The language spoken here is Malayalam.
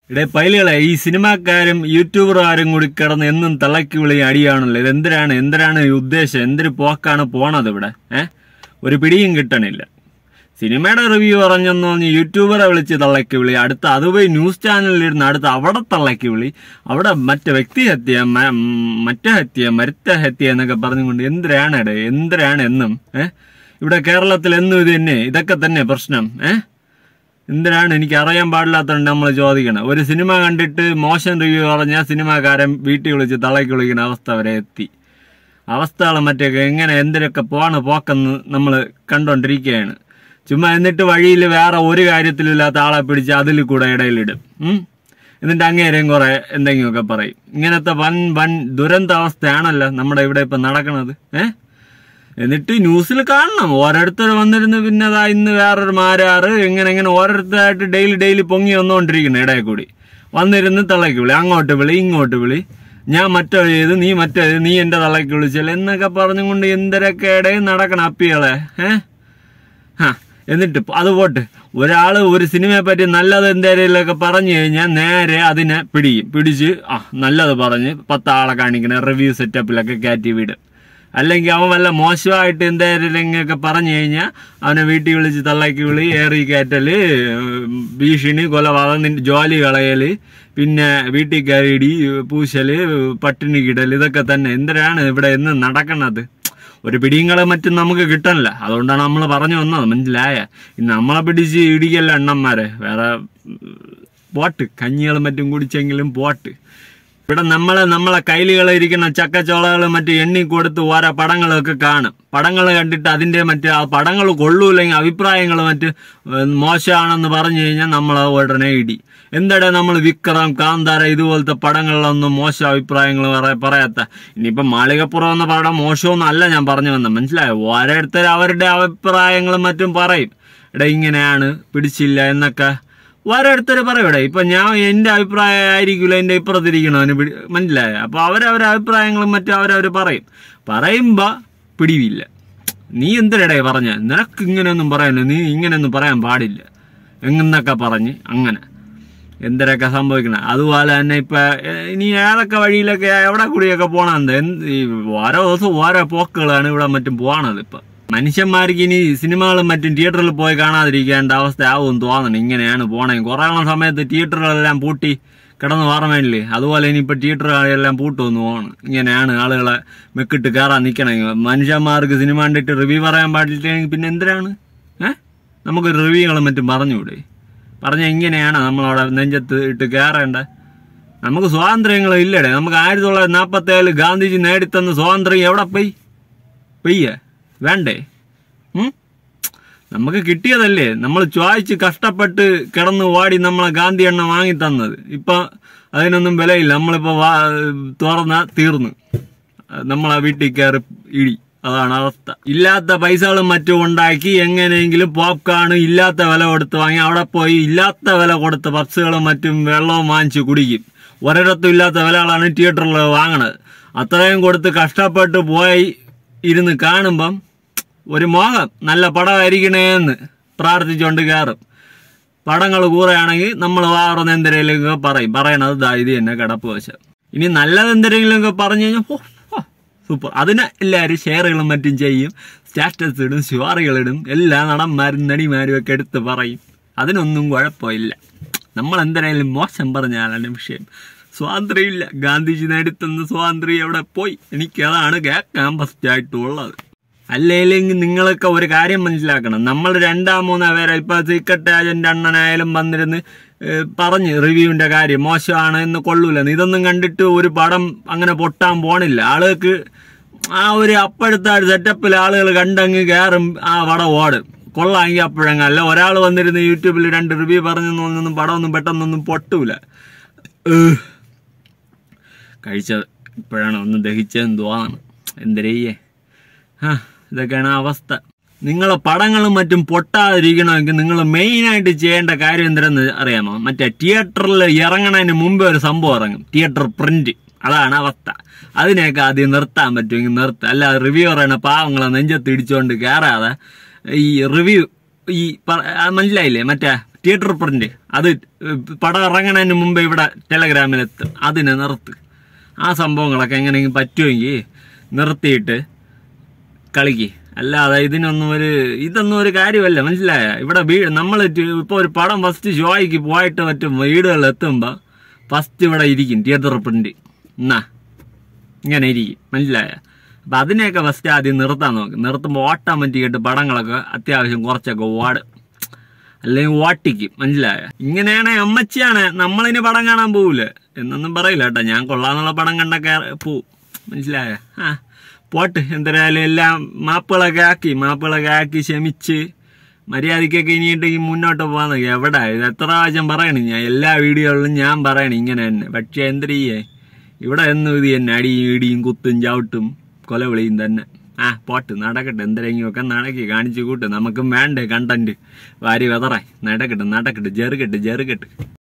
ഇടേ പൈലുകളെ ഈ സിനിമാക്കാരും യൂട്യൂബർമാരും കൂടി കിടന്ന് എന്നും തള്ളക്കി വിളി അടിയാണല്ലോ ഇത് എന്തിനാണ് എന്തിനാണ് ഈ ഉദ്ദേശം എന്തൊരു പോക്കാണ് പോണത് ഇവിടെ ഏ ഒരു പിടിയും കിട്ടണില്ല സിനിമയുടെ റിവ്യൂ പറഞ്ഞെന്ന് പറഞ്ഞ് യൂട്യൂബറെ വിളിച്ച് തള്ളക്കി വിളി അടുത്ത അത് പോയി ന്യൂസ് ചാനലിലിരുന്ന് അടുത്ത് അവിടെ തള്ളക്കി വിളി അവിടെ മറ്റേ വ്യക്തി ഹത്യ മ- മറ്റേ ഹത്യ മരുത്ത ഹത്യ എന്നൊക്കെ പറഞ്ഞുകൊണ്ട് എന്തിനാണ് ഇടേ എന്തിനാണ് എന്നും ഏ ഇവിടെ കേരളത്തിൽ എന്നും ഇത് തന്നെ ഇതൊക്കെ തന്നെ പ്രശ്നം ഏഹ് എന്തിനാണ് എനിക്ക് അറിയാൻ പാടില്ലാത്തതുകൊണ്ട് നമ്മൾ ചോദിക്കണം ഒരു സിനിമ കണ്ടിട്ട് മോശം റിവ്യൂ പറഞ്ഞാൽ സിനിമാക്കാരൻ വീട്ടിൽ വിളിച്ച് തളയ്ക്ക് വിളിക്കുന്ന അവസ്ഥ വരെ എത്തി അവസ്ഥകൾ മറ്റേ എങ്ങനെ എന്തിനൊക്കെ പോണ പോക്കെന്ന് നമ്മൾ കണ്ടോണ്ടിരിക്കുകയാണ് ചുമ്മാ എന്നിട്ട് വഴിയിൽ വേറെ ഒരു കാര്യത്തിലില്ലാത്ത ആളെ പിടിച്ച് അതിൽ കൂടെ ഇടയിലിടും ഉം. എന്നിട്ട് അങ്ങേരെയും കുറെ എന്തെങ്കിലുമൊക്കെ പറയും ഇങ്ങനത്തെ വൻ വൻ ദുരന്താവസ്ഥയാണല്ലോ നമ്മുടെ ഇവിടെ ഇപ്പം നടക്കണത് ഏഹ് എന്നിട്ട് ന്യൂസിൽ കാണണം ഓരോരുത്തർ വന്നിരുന്ന് പിന്നെ അതാ ഇന്ന് വേറൊരു മാരാറ് ഇങ്ങനെ ഇങ്ങനെ ഓരോരുത്തരായിട്ട് ഡെയിലി ഡെയിലി പൊങ്ങി വന്നുകൊണ്ടിരിക്കുന്നു ഇടയിൽ കൂടി വന്നിരുന്ന് തള്ളയ്ക്ക് വിളി അങ്ങോട്ട് വിളി ഇങ്ങോട്ട് വിളി ഞാൻ മറ്റോ ചെയ്ത് നീ മറ്റോ ചെയ്ത് നീ എന്റെ തള്ളയ്ക്ക് വിളിച്ചല്ലേ എന്നൊക്കെ പറഞ്ഞുകൊണ്ട് എന്തൊക്കെ ഇടയിൽ നടക്കണം അപ്പികളെ ഏഹ് ഹാ എന്നിട്ട് ഇപ്പൊ അത് പോട്ട് ഒരാള് ഒരു സിനിമയെ പറ്റി നല്ലത് എന്തെങ്കിലുമൊക്കെ പറഞ്ഞു കഴിഞ്ഞാൽ നേരെ അതിനെ പിടിക്കും പിടിച്ച് ആ നല്ലത് പറഞ്ഞ് പത്താളെ കാണിക്കണ റിവ്യൂ സെറ്റപ്പിലൊക്കെ കയറ്റി വിടും അല്ലെങ്കിൽ അവൻ വല്ല മോശമായിട്ട് എന്തെങ്കിലുമൊക്കെ പറഞ്ഞു കഴിഞ്ഞാൽ അവനെ വീട്ടിൽ വിളിച്ച് തള്ളക്കി വിളി ഏറി കയറ്റല് ഉം, ഭീഷണി കൊലപാതകം നിന്റെ ജോലി കളയല് പിന്നെ വീട്ടിൽ കയറിയിടി പൂശല് പട്ടിണി കിടൽ ഇതൊക്കെ തന്നെ എന്തിനാണ് ഇവിടെ എന്ന് നടക്കണത് ഒരു പിടിയങ്ങളും മറ്റും നമുക്ക് കിട്ടണില്ല അതുകൊണ്ടാണ് നമ്മൾ പറഞ്ഞു വന്നത് മനസ്സിലായ ഇന്ന് നമ്മളെ പിടിച്ച് ഇടിക്കല്ല എണ്ണന്മാരെ വേറെ ഉം, പോട്ട് കഞ്ഞികളും മറ്റും കുടിച്ചെങ്കിലും പോട്ട് ഇവിടെ നമ്മളെ നമ്മളെ കയ്യിലുകൾ ഇരിക്കുന്ന ചക്കച്ചോളകളും മറ്റു എണ്ണി കൊടുത്ത് ഓരോ പടങ്ങളൊക്കെ കാണും പടങ്ങൾ കണ്ടിട്ട് അതിന്റെ മറ്റ് ആ പടങ്ങൾ കൊള്ളൂല്ലെങ്കിൽ അഭിപ്രായങ്ങൾ മറ്റ് ഏഹ്, മോശമാണെന്ന് പറഞ്ഞു കഴിഞ്ഞാൽ നമ്മൾ ഉടനെ ഇടി എന്താടാ നമ്മൾ വിക്രം കാന്താര ഇതുപോലത്തെ പടങ്ങളിലൊന്നും മോശം അഭിപ്രായങ്ങൾ പറ- പറയാത്ത ഇനിയിപ്പം മാളികപ്പുറം എന്ന പടം മോശമൊന്നും അല്ല ഞാൻ പറഞ്ഞു വന്നത് മനസ്സിലായോ ഓരോരുത്തർ അവരുടെ അഭിപ്രായങ്ങളും മറ്റും പറയും എടാ ഇങ്ങനെയാണ് പിടിച്ചില്ല എന്നൊക്കെ ഓരോരുത്തർ പറയൂടെ ഇപ്പൊ ഞാൻ എന്റെ അഭിപ്രായം ആയിരിക്കില്ല എന്റെ ഇപ്പുറത്തിരിക്കണവന് പിടി മനസ്സിലായ അപ്പൊ അവരവരുടെ അഭിപ്രായങ്ങളും മറ്റും അവരവർ പറയും പറയുമ്പോ പിടിവില്ല നീ എന്തിനടേ പറഞ്ഞ നിനക്ക് ഇങ്ങനെയൊന്നും പറയാനില്ല നീ ഇങ്ങനെയൊന്നും പറയാൻ പാടില്ല എന്നൊക്കെ പറഞ്ഞ് അങ്ങനെ എന്തൊക്കെ സംഭവിക്കണം അതുപോലെ തന്നെ ഇപ്പൊ ഏഹ്, ഇനി ഏതൊക്കെ വഴിയിലൊക്കെ എവിടെ കൂടിയൊക്കെ പോണെന്ത് എന്ത് ഈ ഓരോ ദിവസവും ഓരോ പോക്കുകളാണ് ഇവിടെ മറ്റും പോണത് ഇപ്പൊ മനുഷ്യന്മാർക്ക് ഇനി സിനിമകളും മറ്റും തിയേറ്ററിൽ പോയി കാണാതിരിക്കേണ്ട അവസ്ഥ ആവും തോന്നണം ഇങ്ങനെയാണ് പോണേ കൊറോണ സമയത്ത് തിയേറ്ററുകളെല്ലാം പൂട്ടി കിടന്ന് ഓർമ്മയില്ലേ അതുപോലെ ഇനിയിപ്പോൾ തിയേറ്ററുകളെല്ലാം പൂട്ടുമെന്ന് പോകണം ഇങ്ങനെയാണ് ആളുകളെ മെക്കിട്ട് കയറാൻ നിൽക്കണമെങ്കിൽ മനുഷ്യന്മാർക്ക് സിനിമ കണ്ടിട്ട് റിവ്യൂ പറയാൻ പാടില്ലെങ്കിൽ പിന്നെ എന്തിനാണ് ഏഹ് നമുക്ക് റിവ്യൂകളും മറ്റും പറഞ്ഞുകൂടെ പറഞ്ഞ ഇങ്ങനെയാണ് നമ്മളവിടെ നെഞ്ചത്ത് ഇട്ട് കയറേണ്ട നമുക്ക് സ്വാതന്ത്ര്യങ്ങൾ ഇല്ലടേ നമുക്ക് ആയിരത്തി തൊള്ളായിരത്തി നാൽപ്പത്തി ഏഴിൽ ഗാന്ധിജി നേടിത്തന്ന സ്വാതന്ത്ര്യം എവിടെ പോയി പെയ്യ വേണ്ടേ ഉം? നമുക്ക് കിട്ടിയതല്ലേ നമ്മൾ ചോദിച്ച് കഷ്ടപ്പെട്ട് കിടന്ന് വാടി നമ്മളെ ഗാന്ധി എണ്ണ വാങ്ങി തന്നത് ഇപ്പൊ അതിനൊന്നും വിലയില്ല നമ്മളിപ്പോ വാ തുറന്ന തീർന്നു നമ്മളെ വീട്ടിൽ കയറി ഇടി അതാണ് അവസ്ഥ ഇല്ലാത്ത പൈസകളും മറ്റും ഉണ്ടാക്കി എങ്ങനെയെങ്കിലും പോപ്കോൺ ഇല്ലാത്ത വില കൊടുത്ത് വാങ്ങി അവിടെ പോയി ഇല്ലാത്ത വില കൊടുത്ത് പപ്സുകളും മറ്റും വെള്ളവും വാങ്ങിച്ച് കുടിക്കും ഒരിടത്തും ഇല്ലാത്ത വിലകളാണ് തിയേറ്ററിൽ വാങ്ങണത് അത്രയും കൊടുത്ത് കഷ്ടപ്പെട്ട് പോയി ഇരുന്ന് കാണുമ്പം ഒരു മോഹം നല്ല പടമായിരിക്കണേന്ന് പ്രാർത്ഥിച്ചുകൊണ്ട് കയറും പടങ്ങൾ കൂറയാണെങ്കിൽ നമ്മൾ വേറെ എന്തെങ്കിലുമൊക്കെ പറയും പറയണത് ദാ ഇത് തന്നെ കിടപ്പ് വശം ഇനി നല്ലത് എന്തെങ്കിലുമൊക്കെ പറഞ്ഞു കഴിഞ്ഞാൽ ഹോ, ഹോ, സൂപ്പർ അതിന് എല്ലാവരും ഷെയറുകളും മറ്റും ചെയ്യും സ്റ്റാറ്റസ് ഇടും സ്റ്റോറികളിടും എല്ലാ നടന്മാരും നടിമാരും ഒക്കെ എടുത്ത് പറയും അതിനൊന്നും കുഴപ്പമില്ല നമ്മൾ എന്തെങ്കിലും മോശം പറഞ്ഞാലാണ് വിഷയം സ്വാതന്ത്ര്യമില്ല ഗാന്ധിജി നേടിത്തന്ന സ്വാതന്ത്ര്യം എവിടെ പോയി എനിക്കതാണ് കേൾക്കാൻ ഫസ്റ്റായിട്ടുള്ളത് അല്ലെങ്കിൽ നിങ്ങളൊക്കെ ഒരു കാര്യം മനസ്സിലാക്കണം നമ്മൾ രണ്ടാം മൂന്നാ പേരെ ഇപ്പൊ സീക്രട്ട് ഏജന്റ് അണ്ണനായാലും വന്നിരുന്ന് ഏഹ്, പറഞ്ഞ് റിവ്യൂവിന്റെ കാര്യം മോശമാണ് എന്ന് കൊള്ളൂല ഇതൊന്നും കണ്ടിട്ട് ഒരു പടം അങ്ങനെ പൊട്ടാൻ പോണില്ല ആളുകൾക്ക് ആ ഒരു അപ്പോഴത്തെ ഒരു സെറ്റപ്പിൽ ആളുകൾ കണ്ടങ്ങ് കയറും ആ പടം ഓടും കൊള്ളാമെങ്കിൽ അപ്പോഴങ്ങ് അല്ല ഒരാൾ വന്നിരുന്ന് യൂട്യൂബിൽ രണ്ട് റിവ്യൂ പറഞ്ഞൊന്നും പടമൊന്നും പെട്ടെന്നൊന്നും പൊട്ടൂല ഏഹ്. കഴിച്ചത് ഇപ്പോഴാണ് ഒന്ന് ദഹിച്ചതെന്ന് തോന്നണം എന്തരയ്യേ ആ ഇതൊക്കെയാണ് അവസ്ഥ നിങ്ങൾ പടങ്ങളും മറ്റും പൊട്ടാതിരിക്കണമെങ്കിൽ നിങ്ങൾ മെയിനായിട്ട് ചെയ്യേണ്ട കാര്യം എന്തിനെന്ന് അറിയാമോ മറ്റേ തിയേറ്ററിൽ ഇറങ്ങണതിന് മുമ്പേ ഒരു സംഭവം ഇറങ്ങും തിയേറ്റർ പ്രിന്റ് അതാണ് അവസ്ഥ അതിനെയൊക്കെ ആദ്യം നിർത്താൻ പറ്റുമെങ്കിൽ നിർത്തുക അല്ല റിവ്യൂ പറയണ പാവങ്ങളെ നെഞ്ചത്ത് ഇടിച്ചുകൊണ്ട് കയറാതെ ഈ റിവ്യൂ ഈ പ- ആ മനസ്സിലായില്ലേ മറ്റേ തിയേറ്റർ പ്രിന്റ് അത് പടം ഇറങ്ങണതിന് മുമ്പ് ഇവിടെ ടെലഗ്രാമിലെത്തും അതിനെ നിർത്ത് ആ സംഭവങ്ങളൊക്കെ എങ്ങനെയെങ്കിലും പറ്റുമെങ്കിൽ നിർത്തിയിട്ട് കളിക്ക് അല്ലാതെ ഇതിനൊന്നും ഒരു ഇതൊന്നും ഒരു കാര്യമല്ല മനസ്സിലായ ഇവിടെ വീ നമ്മൾ ഇപ്പോൾ ഒരു പടം ഫസ്റ്റ് ഷോയ്ക്ക് പോയിട്ട് മറ്റും വീടുകളിൽ എത്തുമ്പോൾ ഫസ്റ്റ് ഇവിടെ ഇരിക്കും തിയേറ്റർ പ്രിന്റ് എന്നാ ഇങ്ങനെ ഇരിക്കും മനസ്സിലായ അപ്പം അതിനെയൊക്കെ ഫസ്റ്റ് ആദ്യം നിർത്താൻ നോക്ക് നിർത്തുമ്പോൾ ഓട്ടോമാറ്റിക്കായിട്ട് പടങ്ങളൊക്കെ അത്യാവശ്യം കുറച്ചൊക്കെ ഓടും അല്ലെങ്കിൽ ഓട്ടിക്കും മനസ്സിലായ ഇങ്ങനെയാണ് അമ്മച്ചിയാണ് നമ്മളിനി പടം കാണാൻ പോവില്ല എന്നൊന്നും പറയില്ല കേട്ടോ ഞാൻ കൊള്ളാന്നുള്ള പടം കണ്ടൊക്കെ പോവും മനസ്സിലായ ആ പോട്ട് എന്തായാലും എല്ലാം മാപ്പുകളൊക്കെ ആക്കി മാപ്പുകളൊക്കെ ആക്കി ക്ഷമിച്ച് മര്യാദയ്ക്കൊക്കെ ഇനിയിട്ടെങ്കിൽ മുന്നോട്ട് പോകാൻ നോക്കി എവിടെ ഇത് എത്ര പ്രാവശ്യം പറയണ ഞാൻ എല്ലാ വീഡിയോകളിലും ഞാൻ പറയണ ഇങ്ങനെ തന്നെ പക്ഷേ എന്ത് ചെയ്യേ ഇവിടെ എന്നും ഇത് തന്നെ അടിയും ഇടിയും കുത്തും ചവിട്ടും കൊലവിളിയും തന്നെ ആ പോട്ട് നടക്കട്ടെ എന്തെങ്കിലും ഒക്കെ നടക്കി കാണിച്ചു കൂട്ട് നമുക്കും വേണ്ടേ കണ്ടന്റ് വാരി വെതറായി നടക്കട്ടെ നടക്കട്ടെ ചെറുകെട്ട് ചെറുകെട്ട്